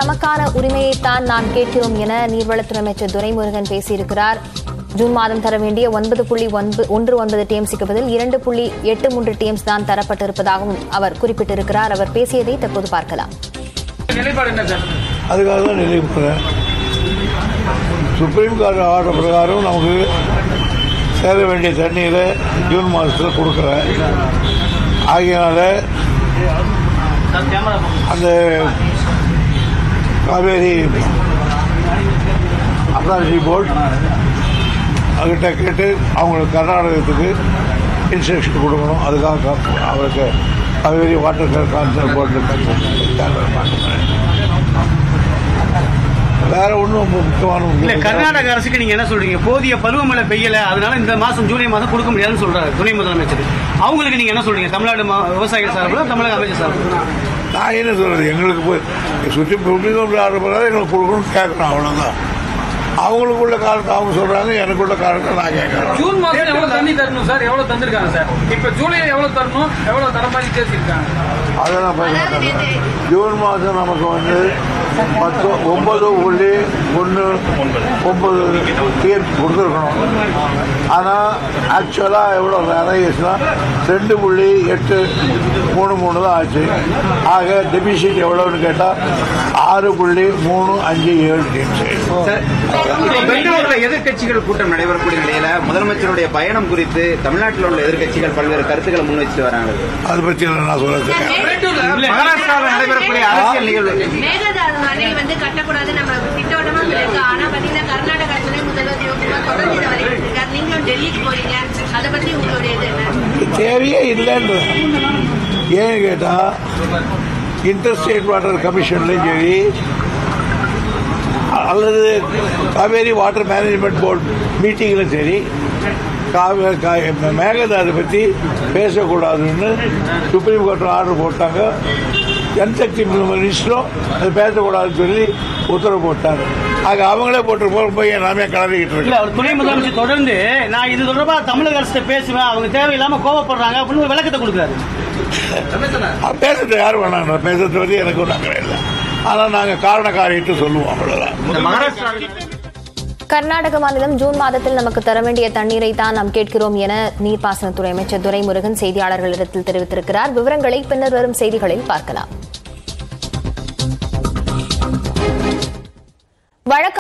நமக்கான உரிமையைத்தான் நாம் கேட்கிறோம் என நீர்வளத்துறை அமைச்சர் துரைமுருகன் பேசியிருக்கிறார் ஜூன் மாதம் தர வேண்டிய ஒன்பது புள்ளி ஒன்பது ஒன்று ஒன்பது டிஎம்சிக்கு பதில் இரண்டு புள்ளி எட்டு மூன்று டிஎம்ஸ் தான் தரப்பட்டிருப்பதாகவும் அவர் குறிப்பிட்டிருக்கிறார் அவர் பேசியதை தற்போது பார்க்கலாம் நிலைப்பாடு என்ன சார் அதுக்காக தான் நிலைப்படுறேன் சுப்ரீம் கோர்ட் ஆர்டர் பிரகாரம் நமக்கு சேர வேண்டிய தண்ணீரை ஜூன் மாதத்தில் கொடுக்குறேன் ஆகையினால சார் கேமரா அந்த காவேரி அத்தாரிட்டி போர்ட் அவர்கிட்ட கேட்டு அவங்களுக்கு கர்நாடகத்துக்கு இன்ஸ்ட்ரக்ஷன் கொடுக்கணும் அதுக்காக கா- அவருக்கு காவேரி வாட்டர் கான்சர் போர்டு வேற ஒன்றும் முக்கியமான இல்ல ஒண்ணும் கர்நாடக அரசுக்கு நீங்க என்ன சொல்றீங்க போதிய பருவமழை பெய்யல அதனால இந்த மாசம் ஜூலை மாதம் கொடுக்க முடியாதுன்னு சொல்றாரு துணை முதலமைச்சர் அவங்களுக்கு நீங்க என்ன சொல்றீங்க தமிழ்நாடு மா- விவசாயிகள் சார்பில் தமிழக அமைச்சர் சார்பில் நான் என்ன சொல்றது எங்களுக்கு போய் சுற்றி சுப்ரீம் கோர்ட் ஆர்டர் பண்ணாலும் எங்களுக்கு கொடுக்கணும்னு கேட்கணும் அவ்வளோதான் அவங்களுக்குள்ள காரணத்தை அவங்க சொல்றாங்க எனக்குள்ள காரணத்தை நான் கேட்கறேன் ஜூன் மாசம் எவ்வளவு தண்ணி தரணும் சார் எவ்வளவு தந்திருக்காங்க சார் இப்ப ஜூலைல எவ்வளவு தரணும் எவ்வளவு தர மாதிரி பேசியிருக்காங்க அதை நான் பேசுறேன் ஜூன் மாதம் நமக்கு வந்து பத்து ஒன்பது புள்ளி ஒன்று ஒன்பது டிஎம் கொடுத்துருக்கணும் ஆனால் ஆக்சுவலாக எவ்வளோ நிறையச்சுன்னா ரெண்டு புள்ளி எட்டு மூணு மூணு தான் ஆச்சு ஆக டெபிசிட் எவ்வளோன்னு கேட்டால் ஆறு புள்ளி மூணு அஞ்சு ஏழு டிஎம்சி இப்போ பெங்களூர்ல எதிர்க்கட்சிகள் கூட்டம் நடைபெறக்கூடிய நிலையில முதலமைச்சருடைய பயணம் குறித்து தமிழ்நாட்டில் உள்ள எதிர்க்கட்சிகள் பல்வேறு கருத்துக்களை முன்வச்சுட்டு வராங்க அதை பற்றி நான் சொல்ல மேட்டூர்ல மகாராஷ்டிராவில் நடைபெறக்கூடிய அரசியல் நிகழ்வு மேகதாது அணை வந்து கட்டக்கூடாது நம்ம திட்டவட்டமா சொல்லியிருக்கோம் ஆனா பாத்தீங்கன்னா கர்நாடகா துணை முதல்வர் சிவகுமார் தொடர்ந்து இதை வலியுறுத்தி இருக்காரு நீங்களும் டெல்லிக்கு போறீங்க அதை பத்தி உங்களுடைய இது என்ன தேவையே இல்லைன்ற ஏன்னு கேட்டால் இன்டர்ஸ்டேட் வாட்டர் கமிஷன்லையும் சரி அல்லது காவேரி வாட்டர் மேனேஜ்மெண்ட் போர்டு மீட்டிங்கிலும் சரி காவே கா- மேகதாது பற்றி பேசக்கூடாதுன்னு சுப்ரீம் கோர்ட் ஆர்டர் போட்டாங்க ஜன்சக்தி மினிஸ்டரும் அது பேசக்கூடாதுன்னு சொல்லி உத்தரவு போட்டாங்க ஆக அவங்களே போட்டு போய் போய் நாமே கிளறிக்கிட்டு இருக்கோம் இல்ல அவர் துணை முதலமைச்சர் தொடர்ந்து நான் இது தொடர்பா தமிழக அரசு பேசுவேன் அவங்க தேவையில்லாம கோவப்படுறாங்க அப்படின்னு ஒரு விளக்கத்தை கொடுக்குறாரு அது பேசுறது யார் வேணாங்க பேசுறது வந்து எனக்கு ஒன்றும் அக்கறை இல்லை ஆனால் நாங்கள் காரண காரியத்தை சொல்லுவோம் அவ்வளோதான் இந்த மகாராஷ்டிராவில் கர்நாடக மாநிலம் ஜூன் மாதத்தில் நமக்கு தர வேண்டிய தண்ணீரை தான் நாம் கேட்கிறோம் என நீர்ப்பாசனத்துறை அமைச்சர் துரைமுருகன் செய்தியாளர்களிடத்தில் தெரிவித்திருக்கிறார் விவரங்களை பின்னர் வரும் செய்திகளில் பார்க்கலாம் வழக்கு